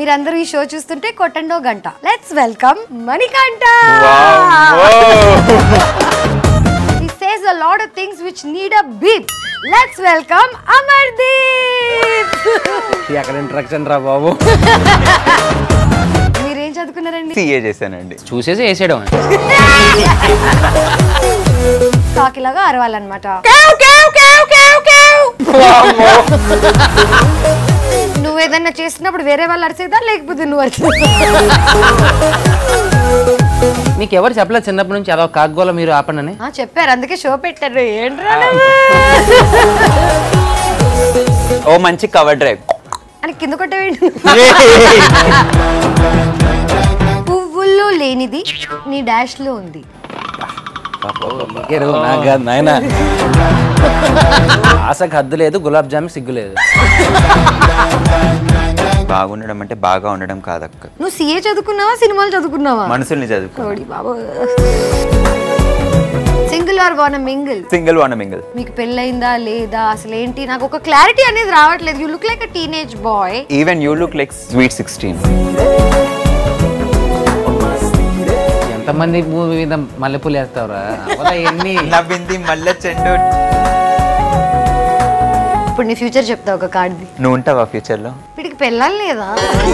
మీరందరూ ఈ షో చూస్తుంటే కొట్టండో గంట let's welcome Manikanta He says a lot of things which need a beep. Let's welcome Amardeep. అక్కడ ఇంట్రక్షన్ రా బాబు మీరేం చదువుకున్నారండి సీఏ చేశానండి చూసేసి వేసేయడం కాకిలాగా అరవాలన్నమాట నువ్వు ఏదన్నా చేసినప్పుడు వేరే వాళ్ళు అరిసేదా లేకపోతే నువ్వు అరిసేదా మీకు ఎవరు చెప్పలేదు చిన్నప్పటి నుంచి అదో కాగ్గోల మీరు ఆపండి ఆ, చెప్పారు అందుకే షో పెట్టారు ఏంట్రా నువ్వు? ఓ మంచి కవర్ డ్రైవ్ అని కింద కొట్టవేంటి పువ్వుల్లో లేనిది నీ డాష్ లో ఉంది నాయన ఆశకు హద్దు లేదు గులాబ్ జామ్ సిగ్గు లేదు బాగుండడం అంటే బాగా ఉండడం కాదక్క నువ్వు సిఏ చదువుకున్నావా సినిమాలు చదువుకున్నావా మనసుల్ని చదువుకో కోడి బాబు single or one mingle single one mingle మీకు పెళ్ళయిందా లేదా అసలు ఏంటి నాకు ఒక క్లారిటీ అనేది రావట్లేదు you look like a teenage boy even you look like sweet sixteen ఎంతమంది మూవీ మీద మల్లెపూలు వేస్తావురా అవలా ఎన్ని నవ్వింది మళ్ళా చెండు ఇప్పుడు నీ ఫ్యూచర్ చెప్తా ఒక కార్డ్ది నువ్వు ఉంటావా ఫ్యూచర్ లో వీడికి పెళ్ళాలి లేదా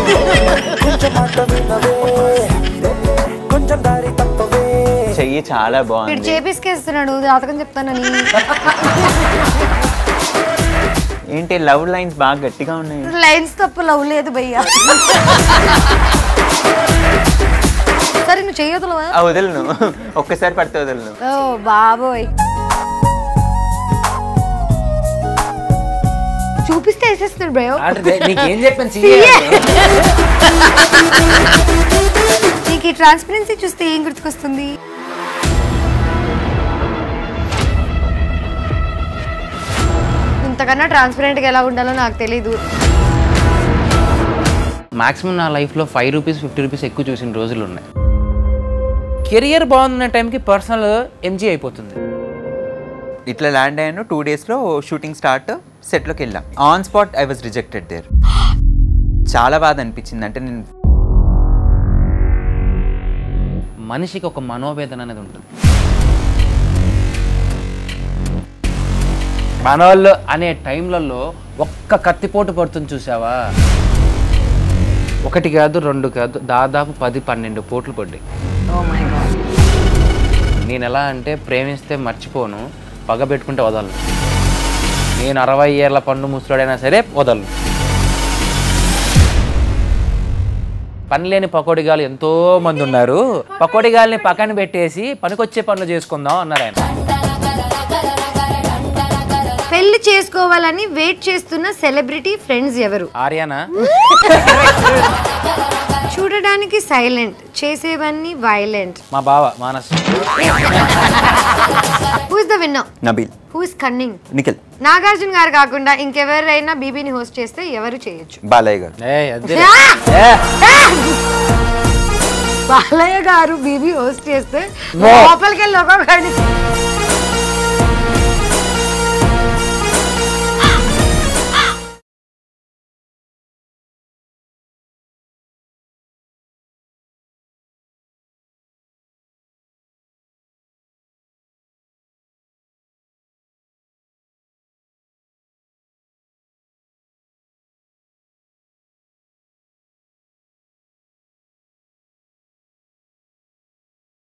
చెయ్యి చాలా వీడు బాగుంది చేపిసుకేస్తున్నాడు జాతకం చెప్తానని ఏంటి లవ్ లైన్స్ బాగా గట్టిగా ఉన్నాయి లైన్స్ తప్ప లవ్ లేదు భయ్యా సరే నువ్వు చెయ్యదులవా ఆ వదలను ఒక్కసారి పడితే వదలను ఓ బాబోయ్ చూపిస్తే వేసేస్తున్నాడు బ్రో అంటే నీకేం చెప్పాను నీకు ఈ ట్రాన్స్పరెన్సీ చూస్తే ఏం గుర్తుకొస్తుంది ఇంతకన్నా ట్రాన్స్పరెంట్ గా ఎలా ఉండాలో నాకు తెలీదు మాక్సిమం నా లైఫ్లో ఫైవ్ రూపీస్ ఫిఫ్టీ రూపీస్ ఎక్కువ చూసిన రోజులు ఉన్నాయి కెరియర్ బాగున్న టైంకి పర్సనల్ ఎంజీ అయిపోతుంది ఇట్లా ల్యాండ్ అయ్యాను టూ డేస్లో షూటింగ్ స్టార్ట్ సెట్లోకి వెళ్ళాం on spot I was rejected there చాలా బాధ అనిపించింది అంటే నేను మనిషికి ఒక మనోవేదన అనేది ఉంటుంది మనోళ్ళు అనే టైంలలో ఒక్క కత్తిపోటు పడుతుంది చూసావా ఒకటి కాదు రెండు కాదు దాదాపు పది పన్నెండు పోట్లు పడ్డాయి నేను ఎలా అంటే ప్రేమిస్తే మర్చిపోను పగ పెట్టుకుంటే వదలను నేను అరవై ఏళ్ళ పండు ముసలాడైనా సరే వదలను పని లేని పకోడిగాలు ఎంతో మంది ఉన్నారు పకోడిగాల్ని పక్కన పెట్టేసి పనికొచ్చే పనులు చేసుకుందాం అన్నారు ఆయన పెళ్లి చేసుకోవాలని వెయిట్ చేస్తున్న సెలబ్రిటీ ఫ్రెండ్స్ ఎవరు ఆర్యానా చూడడానికి సైలెంట్ చేసేవన్నీ వైలెంట్ మా బావ Manas who is the winner Nabeel who is cunning Nikhil Nagarjuna garu కాకుండా ఇంకెవరైనా బీబీని హోస్ట్ చేస్తే ఎవరు చేయొచ్చు బాలయ్య గారు ఏయ్, అదే. ఆ! ఏ, బాలయ్య గారు బీబీ హోస్ట్ చేస్తే లోపలికి వెళ్ళి ఒక్కొక్కడిని